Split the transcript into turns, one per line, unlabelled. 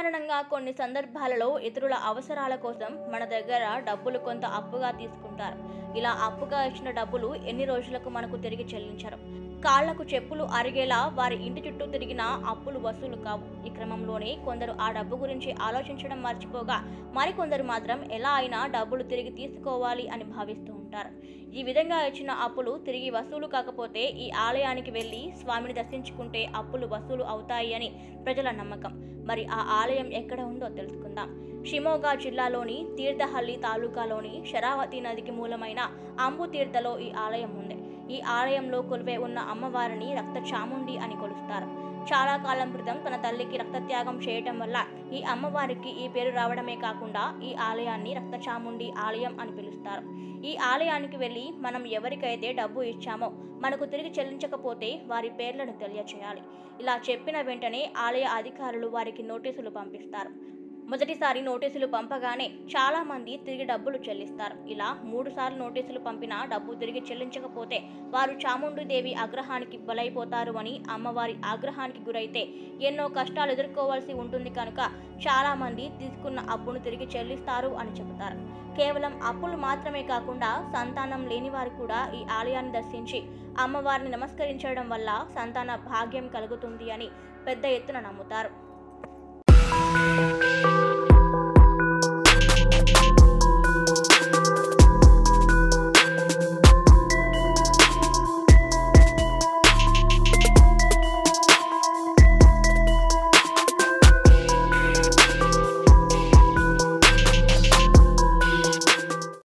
సాధారణంగా కొన్ని సందర్భాలలో ఇతరుల అవసరాల కోసం మన దగ్గర డబ్బులు కొంత అప్పుగా తీసుకుంటారు ఇలా అప్పుగా ఇచ్చిన డబ్బులు ఎన్ని రోజులకు మనకు తిరిగి చెల్లించరు కాళ్లకు చెప్పులు అరిగేలా వారి ఇంటి చుట్టూ తిరిగిన అప్పులు వసూలు కావు ఈ క్రమంలోనే కొందరు ఆ డబ్బు గురించి ఆలోచించడం మర్చిపోగా మరికొందరు మాత్రం ఎలా అయినా డబ్బులు తిరిగి తీసుకోవాలి అని భావిస్తూ ఉంటారు ఈ విధంగా ఇచ్చిన అప్పులు తిరిగి వసూలు కాకపోతే ఈ ఆలయానికి వెళ్ళి స్వామిని దర్శించుకుంటే అప్పులు వసూలు అవుతాయి అని ప్రజల నమ్మకం మరి ఆ ఆలయం ఎక్కడ ఉందో తెలుసుకుందాం షిమోగా జిల్లాలోని తీర్థహల్లి తాలూకాలోని శరావతి నదికి మూలమైన అంబుతీర్థలో ఈ ఆలయం ఉంది ఈ ఆలయంలో కొలువై ఉన్న అమ్మవారిని రక్త చాముండి అని కొలుస్తారు చాలా కాలం క్రితం తన తల్లికి రక్తత్యాగం చేయటం వల్ల ఈ అమ్మవారికి ఈ పేరు రావడమే కాకుండా ఈ ఆలయాన్ని రక్త చాముండి ఆలయం అని పిలుస్తారు ఈ ఆలయానికి వెళ్ళి మనం ఎవరికైతే డబ్బు ఇచ్చామో మనకు తిరిగి చెల్లించకపోతే వారి పేర్లను తెలియచేయాలి ఇలా చెప్పిన వెంటనే ఆలయ అధికారులు వారికి నోటీసులు పంపిస్తారు మొదటిసారి నోటీసులు పంపగానే చాలా మంది తిరిగి డబ్బులు చెల్లిస్తారు ఇలా మూడు సార్లు నోటీసులు పంపినా డబ్బు తిరిగి చెల్లించకపోతే వారు చాముండిదేవి ఆగ్రహానికి బలైపోతారు అని అమ్మవారి ఆగ్రహానికి గురైతే ఎన్నో కష్టాలు ఎదుర్కోవాల్సి ఉంటుంది కనుక చాలా మంది తీసుకున్న అప్పును తిరిగి చెల్లిస్తారు అని చెబుతారు కేవలం అప్పులు మాత్రమే కాకుండా సంతానం లేని వారు కూడా ఈ ఆలయాన్ని దర్శించి అమ్మవారిని నమస్కరించడం వల్ల సంతాన భాగ్యం కలుగుతుంది అని పెద్ద ఎత్తున నమ్ముతారు